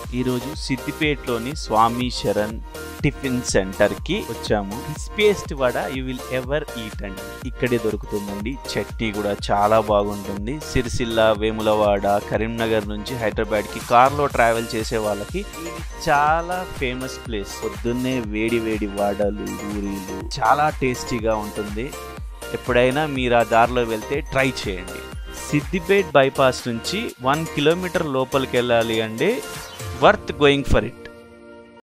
ఈరోజు సిద్దిపేటలోని Swami Sharan tiffin centre కి వచ్చాము crispiest vada you will ever eat అండి ఇక్కడే దొరుకుతుందండి చట్నీ కూడా చాలా బాగుంటుంది సిరిసిల్ల వేములవాడ కరీంనగర్ నుంచి హైదరాబాద్ కి కార్ లో ట్రావెల్ చేసే వాళ్ళకి ఇది చాలా ఫేమస్ ప్లేస్ పొద్దున్నే వేడి వేడి వడలు పూరీలు చాలా టేస్టీగా ఉంటుంది ఎప్పుడైనా మీరు ఆ దారిలో వెళ్తే ట్రై చేయండి సిద్దిపేట్ బైపాస్ నుంచి వన్ కిలోమీటర్ లోపలికి వెళ్ళాలి అంటే వర్త్ గోయింగ్ ఫర్ ఇట్